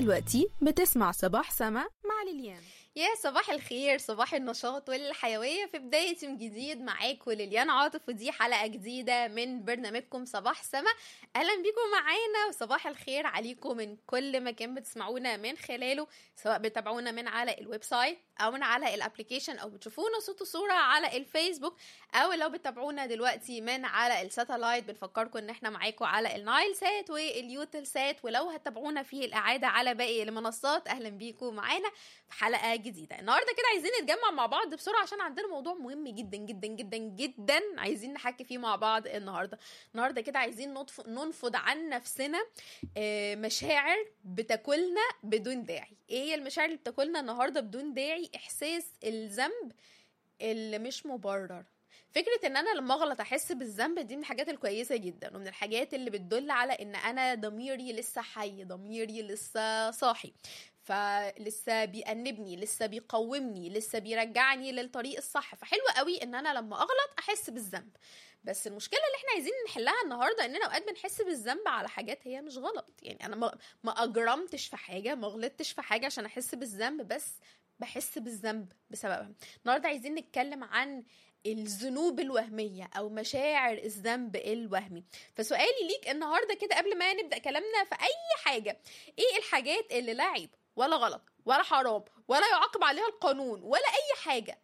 دلوقتي بتسمع صباح سما مع ليليان يا صباح الخير صباح النشاط والحيوية في بداية يوم جديد معاكم ليليان عاطف ودي حلقة جديدة من برنامجكم صباح سما أهلا بيكم معانا وصباح الخير عليكم من كل مكان بتسمعونا من خلاله سواء بتابعونا من على الويب سايت أو من على الابليكيشن أو بتشوفونا صوت وصورة على الفيسبوك أو لو بتابعونا دلوقتي من على الساتلايت بنفكركم إن احنا معاكم على النايل سات واليوتل سات ولو هتابعونا في الإعادة على باقي المنصات أهلا بيكم معانا في حلقة جديدة النهاردة كده عايزين نتجمع مع بعض بسرعة عشان عندنا موضوع مهم جدا جدا جدا جدا عايزين نحكي فيه مع بعض النهاردة النهاردة كده عايزين نطف... ننفض عن نفسنا آه، مشاعر بتاكلنا بدون داعي ايه هي المشاعر اللي بتاكلنا النهاردة بدون داعي احساس الذنب اللي مش مبرر فكرة ان انا لما اغلط احس بالذنب دي من الحاجات الكويسة جدا ومن الحاجات اللي بتدل على ان انا ضميري لسه حي ضميري لسه صاحي فلسه بيأنبني لسه بيقومني لسه بيرجعني للطريق الصح فحلو قوي ان انا لما اغلط احس بالذنب بس المشكله اللي احنا عايزين نحلها النهارده اننا اوقات بنحس بالذنب على حاجات هي مش غلط يعني انا ما, ما اجرمتش في حاجه ما غلطتش في حاجه عشان احس بالذنب بس بحس بالذنب بسببها النهارده عايزين نتكلم عن الذنوب الوهمية أو مشاعر الذنب الوهمي فسؤالي ليك النهاردة كده قبل ما نبدأ كلامنا في أي حاجة إيه الحاجات اللي لا عيب ولا غلط ولا حرام ولا يعاقب عليها القانون ولا أي حاجة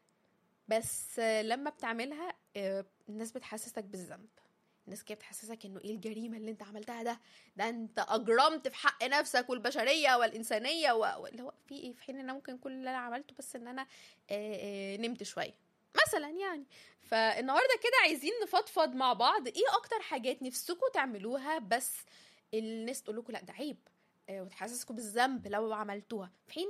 بس لما بتعملها آه، الناس بتحسسك بالذنب الناس كده بتحسسك انه ايه الجريمه اللي انت عملتها ده ده انت اجرمت في حق نفسك والبشريه والانسانيه و- واللي هو في ايه في حين ان انا ممكن كل اللي انا عملته بس ان انا آه، آه، نمت شويه مثلا يعني فالنهارده كده عايزين نفضفض مع بعض ايه اكتر حاجات نفسكم تعملوها بس الناس تقول لكم لا ده عيب آه، وتحسسكم بالذنب لو عملتوها في حين